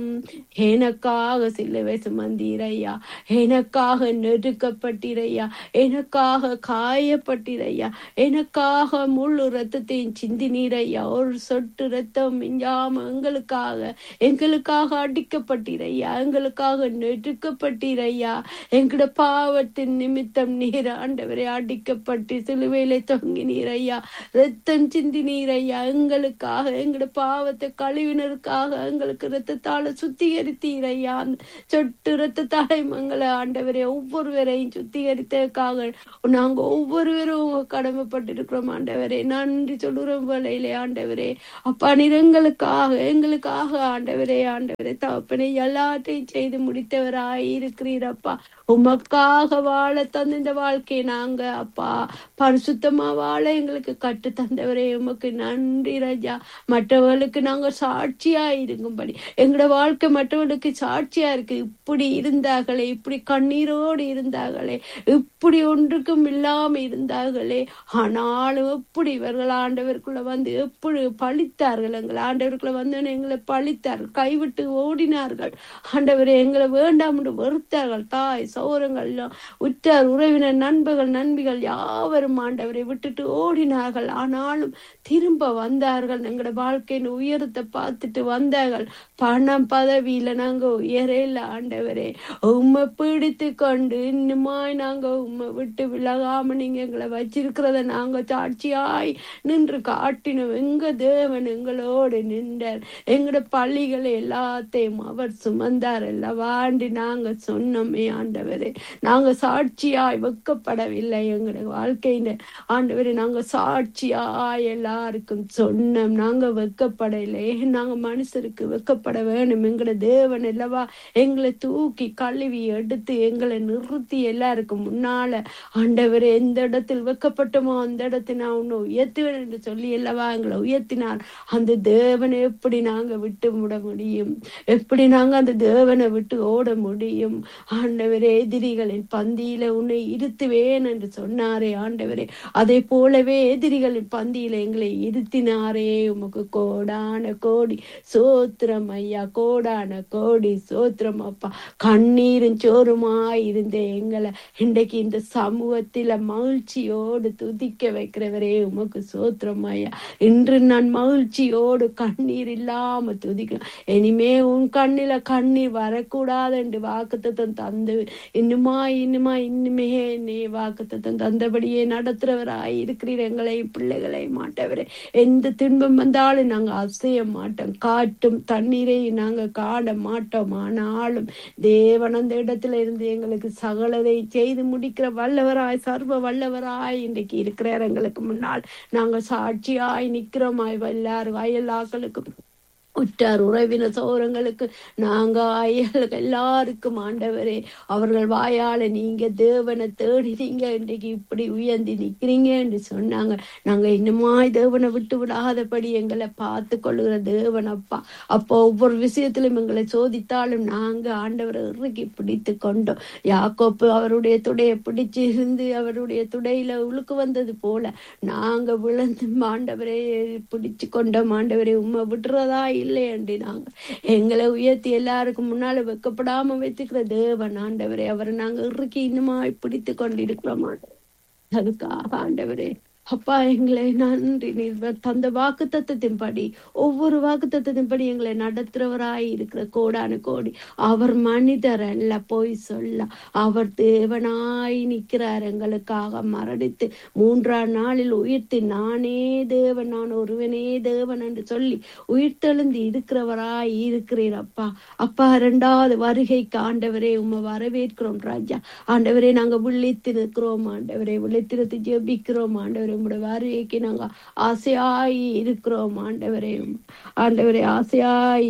எனக்காக சிலுவை சுமந்தீரையா எனக்காக நெருக்கப்பட்டீரையா எனக்காக காயப்பட்டீரையா எனக்காக முழு ரத்தத்தையும் சிந்தினீரையா ஒரு சொட்டு ரத்தம் மிஞ்சாம எங்களுக்காக எங்களுக்காக அடிக்கப்பட்டீரையா எங்களுக்காக நெருக்கப்பட்டீரையா எங்கட பாவத்தின் நிமித்தம் நீர் ஆண்டவரை அடிக்கப்பட்டு சிலுவையிலே தொங்கினீரையா ரத்தம் சிந்தினீரையா எங்களுக்காக எங்கட பாவத்தை கழுவினருக்காக எங்களுக்கு ரத்தத்தால சுத்திகரித்தீரையா அந்த சொட்டு ரத்தத்தாலை மங்கள ஆண்டவரே ஒவ்வொருவரையும் சுத்திகரித்ததுக்காக நாங்க ஒவ்வொருவரும் உங்க கடமைப்பட்டிருக்கிறோம் ஆண்டவரே நன்றி சொல்லுறோம் வேலையிலே ஆண்டவரே அப்பா நீர் எங்களுக்காக எங்களுக்காக ஆண்டவரே ஆண்டவரே தகப்பனே எல்லாத்தையும் செய்து முடித்தவராய் இருக்கிறீரப்பா உமக்காக வாழ தந்த இந்த வாழ்க்கையை நாங்க அப்பா பரிசுத்தமா வாழ எங்களுக்கு கட்டு தந்தவரே உமக்கு நன்றி ராஜா மற்றவர்களுக்கு நாங்க சாட்சியா இருக்கும்படி எங்களோட வாழ்க்கை மற்றவர்களுக்கு சாட்சியா இருக்கு இப்படி இருந்தார்களே இப்படி கண்ணீரோடு இருந்தார்களே இப்படி ஒன்றுக்கும் இல்லாம இருந்தார்களே ஆனாலும் எப்படி இவர்கள் ஆண்டவருக்குள்ள வந்து எப்படி பழித்தார்கள் எங்கள் ஆண்டவருக்குள்ள வந்து எங்களை பழித்தார்கள் கைவிட்டு ஓடினார்கள் ஆண்டவரை எங்களை வேண்டாம் என்று வெறுத்தார்கள் தாய் சௌரங்கள் உற்றார் உறவினர் நண்பர்கள் நண்பிகள் யாவரும் ஆண்டவரை விட்டுட்டு ஓடினார்கள் ஆனாலும் திரும்ப வந்தார்கள் எங்களோட வாழ்க்கையின் உயரத்தை பார்த்துட்டு வந்தார்கள் பணம் பதவியில நாங்க உயரையில ஆண்டவரே உண்மை பிடித்து கொண்டு இன்னுமாய் நாங்க உண்மை விட்டு விலகாம நீங்க எங்களை வச்சிருக்கிறத நாங்க சாட்சியாய் நின்று காட்டினோம் எங்க தேவன் எங்களோடு நின்றார் எங்களோட பள்ளிகளை எல்லாத்தையும் அவர் சுமந்தார் வாண்டி நாங்க சொன்னோமே ஆண்டவரே நாங்க சாட்சியாய் வெக்கப்படவில்லை எங்களோட வாழ்க்கையில ஆண்டவரே நாங்க சாட்சியாய் எல்லாருக்கும் சொன்னோம் நாங்க வெக்கப்படவில்லை நாங்க மனுஷருக்கு வெக்கப்பட வேணும் எங்களோட தேவன் அல்லவா எங்களை தூக்கி கழுவி எடுத்து எங்களை நிறுத்தி எல்லாருக்கும் முன்னால ஆண்டவர் எந்த இடத்தில் வெக்கப்பட்டோமோ அந்த இடத்தை நான் உன்னை உயர்த்துவேன் என்று சொல்லி அல்லவா எங்களை உயர்த்தினார் அந்த தேவனை எப்படி நாங்க விட்டு விட முடியும் எப்படி நாங்க அந்த தேவனை விட்டு ஓட முடியும் ஆண்டவரே எதிரிகளின் பந்தியில உன்னை இருத்துவேன் என்று சொன்னாரே ஆண்டவரே அதே போலவே எதிரிகளின் பந்தியில எங்களை இருத்தினாரே உமக்கு கோடான கோடி சோத்திரம் ஐயா கோடான கோடி சோத்திரம் அப்பா கண்ணீரும் சோறுமாய் இருந்த எங்களை இன்றைக்கு இந்த சமூகத்தில மகிழ்ச்சியோடு துதிக்க வைக்கிறவரே உமக்கு சோத்திரம் ஐயா இன்று நான் மகிழ்ச்சியோடு கண்ணீர் இல்லாம துதிக்கலாம் இனிமே உன் கண்ணில கண்ணீர் வரக்கூடாது என்று வாக்குத்தத்தம் தந்து இன்னுமா இன்னுமா இன்னுமே நீ வாக்குத்தத்தம் தந்தபடியே நடத்துறவராய் இருக்கிறீர் எங்களை பிள்ளைகளை மாட்டவரே எந்த துன்பம் வந்தாலும் நாங்க அசைய மாட்டோம் காட்டும் தண்ணீரை நாங்க காட மாட்டோம் ஆனாலும் தேவன் அந்த இடத்துல இருந்து எங்களுக்கு சகலதை செய்து முடிக்கிற வல்லவராய் சர்வ வல்லவராய் இன்றைக்கு இருக்கிறார் எங்களுக்கு முன்னால் நாங்க சாட்சியாய் நிக்கிறோமாய் எல்லாரும் எல்லாக்களுக்கும் உற்றார் உறவினர் சோரங்களுக்கு நாங்க அயலுக்கு எல்லாருக்கும் ஆண்டவரே அவர்கள் வாயால நீங்க தேவனை தேடினீங்க இன்றைக்கு இப்படி உயர்ந்து நிக்கிறீங்க என்று சொன்னாங்க நாங்க இன்னுமாய் தேவனை விட்டு விடாதபடி எங்களை பார்த்து கொள்ளுகிற தேவன் அப்பா அப்போ ஒவ்வொரு விஷயத்திலும் எங்களை சோதித்தாலும் நாங்க ஆண்டவரை இறுக்கி பிடித்து கொண்டோம் யாக்கோப்பு அவருடைய துடையை பிடிச்சு இருந்து அவருடைய துடையில உழுக்கு வந்தது போல நாங்க விழுந்து ஆண்டவரே பிடிச்சு கொண்டோம் ஆண்டவரே உண்மை விடுறதா இல்லை அண்டி நாங்க எங்களை உயர்த்தி எல்லாருக்கும் முன்னால வைக்கப்படாம வைத்துக்கிற தேவன் ஆண்டவரே அவரை நாங்க இறுக்கி இன்னுமா பிடித்து கொண்டிருக்கிறோம் அதுக்காக ஆண்டவரே அப்பா எங்களை நன்றி நீர் தந்த வாக்கு தத்துவத்தின்படி ஒவ்வொரு வாக்கு தத்துவத்தின்படி எங்களை நடத்துறவராய் இருக்கிற கோடான கோடி அவர் மனிதர் அல்ல போய் சொல்ல அவர் தேவனாய் நிற்கிறார் எங்களுக்காக மரணித்து மூன்றாம் நாளில் உயிர்த்து நானே தேவன் நான் ஒருவனே தேவன் என்று சொல்லி உயிர்த்தெழுந்து இருக்கிறவராய் இருக்கிறீர் அப்பா அப்பா இரண்டாவது வருகைக்கு ஆண்டவரே உம்மை வரவேற்கிறோம் ராஜா ஆண்டவரே நாங்க விழித்து நிற்கிறோம் ஆண்டவரே விழித்திருத்து ஜெபிக்கிறோம் ஆண்டவரே உங்களுடைய வருகைக்கு நாங்க ஆசையாய் இருக்கிறோம் ஆண்டவரே ஆண்டவரே ஆசையாய்